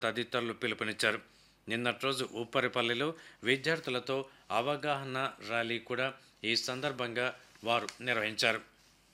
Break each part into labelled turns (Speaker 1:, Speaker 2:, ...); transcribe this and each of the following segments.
Speaker 1: తదితరులు పిలుపునిచ్చారు నిన్నటి రోజు ఉప్పరిపల్లిలో విద్యార్థులతో అవగాహన ర్యాలీ కూడా ఈ సందర్భంగా వారు నిర్వహించారు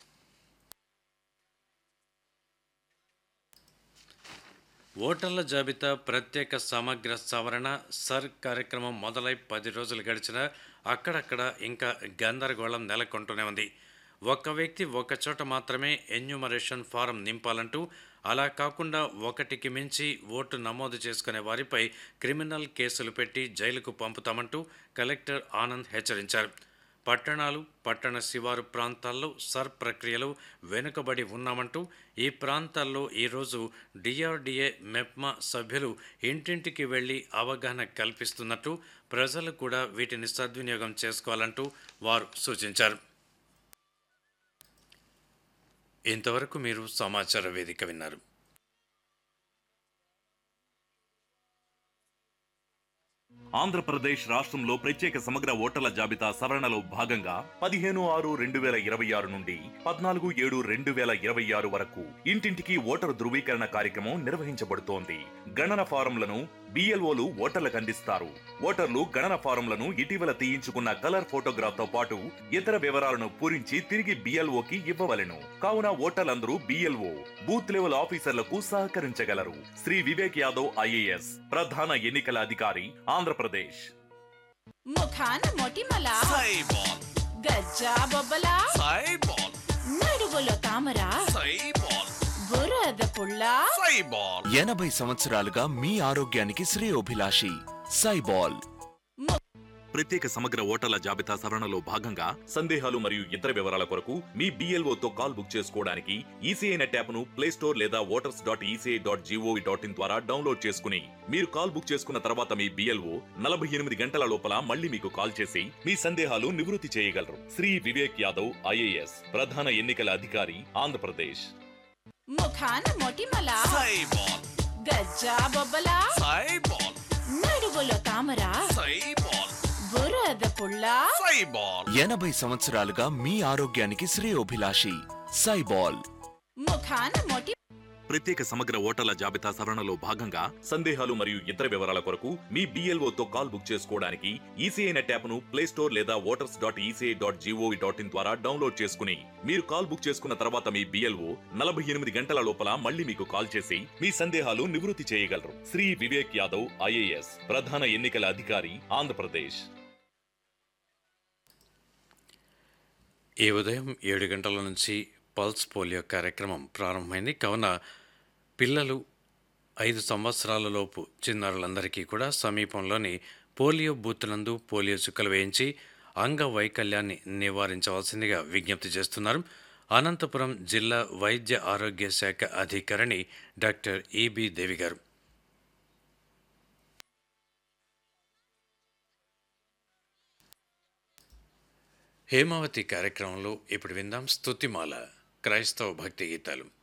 Speaker 1: ఓటర్ల జాబితా ప్రత్యేక సమగ్ర సవరణ సర్ కార్యక్రమం మొదలై పది రోజులు గడిచినా అక్కడక్కడ ఇంకా గందరగోళం నెలకొంటూనే ఉంది ఒక్క వ్యక్తి ఒక చోట మాత్రమే ఎన్యూమరేషన్ ఫారం నింపాలంటూ అలా కాకుండా ఒకటికి మించి ఓటు నమోదు చేసుకునే వారిపై క్రిమినల్ కేసులు పెట్టి జైలుకు పంపుతామంటూ కలెక్టర్ ఆనంద్ హెచ్చరించారు పట్టణాలు పట్టణ శివారు ప్రాంతాల్లో సర్ ప్రక్రియలో వెనుకబడి ఉన్నామంటూ ఈ ప్రాంతాల్లో ఈరోజు డిఆర్డీఏ మెప్మా సభ్యులు ఇంటింటికి వెళ్లి అవగాహన కల్పిస్తున్నట్టు ప్రజలు కూడా వీటిని సద్వినియోగం చేసుకోవాలంటూ వారు సూచించారు ఇంతవరకు మీరు సమాచార వేదిక విన్నారు
Speaker 2: ఆంధ్రప్రదేశ్ రాష్ట్రంలో ప్రత్యేక సమగ్ర ఓటర్ల జాబితా సవరణలో భాగంగా పదిహేను ఆరు రెండు వేల ఇరవై ఆరు నుండి పద్నాలుగు ఏడు రెండు వేల ఇరవై ఆరు వరకు ఇంటింటికి ఓటరు ధృవీకరణ కార్యక్రమం నిర్వహించబడుతోంది గణన ఫారంలను బిఎల్ఓలు ఓటర్లకు అందిస్తారు ఓటర్లు గణన ఫారంలను ఇటీవల తీయించుకున్న కలర్ ఫోటోగ్రాఫ్ తో పాటు ఇతర వివరాలను పూరించి తిరిగి బిఎల్ఓకి ఇవ్వవలెను కావున ఓటర్లందరూ బిఎల్ఓ బూత్ లెవెల్ ఆఫీసర్లకు సహకరించగలరు శ్రీ వివేక్ యాదవ్ ఐఏఎస్ ప్రధాన ఎన్నికల అధికారి ఆంధ్రప్రదేశ్
Speaker 3: ముఖాన మొటిమల
Speaker 4: సైబాల్
Speaker 3: గజ్జా బొబ్బల
Speaker 4: సైబాల్
Speaker 3: నడువులో తామర
Speaker 4: సైబాల్
Speaker 3: బురద పుల్ల
Speaker 4: సైబాల్
Speaker 5: ఎనభై సంవత్సరాలుగా మీ ఆరోగ్యానికి శ్రేయోభిలాషి సైబాల్
Speaker 2: ప్రత్యేక సమగ్ర ఓటర్ల జాబితా సవరణలో భాగంగా సందేహాలు మరియు ఇతర వివరాల కొరకు మీ BLO తో కాల్ బుక్ చేసుకోవడానికి ఈసీఐ నెట్ యాప్ ను ప్లే స్టోర్ లేదా voters dot ECI dot gov dot in ద్వారా డౌన్లోడ్ చేసుకుని మీరు కాల్ బుక్ చేసుకున్న తర్వాత మీ బిఎల్ఓ నలభై ఎనిమిది గంటల లోపల మళ్ళీ మీకు కాల్ చేసి మీ సందేహాలు నివృత్తి చేయగలరు శ్రీ వివేక్ యాదవ్ ఐఏఎస్ ప్రధాన ఎన్నికల అధికారి ఆంధ్రప్రదేశ్
Speaker 3: ముఖాన మొటిమల
Speaker 4: సైబాల్
Speaker 3: గజ్జా బొబ్బల
Speaker 4: సైబాల్
Speaker 3: నడువులో తామర
Speaker 4: సైబాల్
Speaker 3: బురద పుల్ల
Speaker 4: సైబాల్
Speaker 5: ఎనభై సంవత్సరాలుగా మీ ఆరోగ్యానికి శ్రేయోభిలాషి సైబాల్
Speaker 3: ముఖాన మొటి
Speaker 2: ప్రత్యేక సమగ్ర ఓటర్ల జాబితా సవరణలో భాగంగా సందేహాలు మరియు ఇతర వివరాల కొరకు మీ BLO తో కాల్ బుక్ చేసుకోవడానికి ఈసీఐ నెట్ యాప్ ను ప్లే స్టోర్ లేదా voters dot ECI dot gov dot in ద్వారా డౌన్లోడ్ చేసుకుని మీరు కాల్ బుక్ చేసుకున్న తర్వాత మీ బిఎల్ఓ నలభై ఎనిమిది గంటల లోపల మళ్ళీ మీకు కాల్ చేసి మీ సందేహాలు నివృత్తి చేయగలరు శ్రీ వివేక్ యాదవ్ ఐఏఎస్ ప్రధాన ఎన్నికల అధికారి ఆంధ్రప్రదేశ్
Speaker 1: ఈ ఉదయం ఏడు గంటల నుంచి పల్స్ పోలియో కార్యక్రమం ప్రారంభమైంది కావున పిల్లలు ఐదు సంవత్సరాల లోపు చిన్నారులందరికీ కూడా సమీపంలోని పోలియో బూత్నందు పోలియో చుక్కలు వేయించి అంగవైకల్యాన్ని నివారించవలసిందిగా విజ్ఞప్తి చేస్తున్నారు అనంతపురం జిల్లా వైద్య ఆరోగ్య శాఖ అధికారిణి డాక్టర్ ఈబి దేవి గారు హేమావతి కార్యక్రమంలో ఇప్పుడు విందాం స్తుతిమాల క్రైస్తవ భక్తి గీతాలు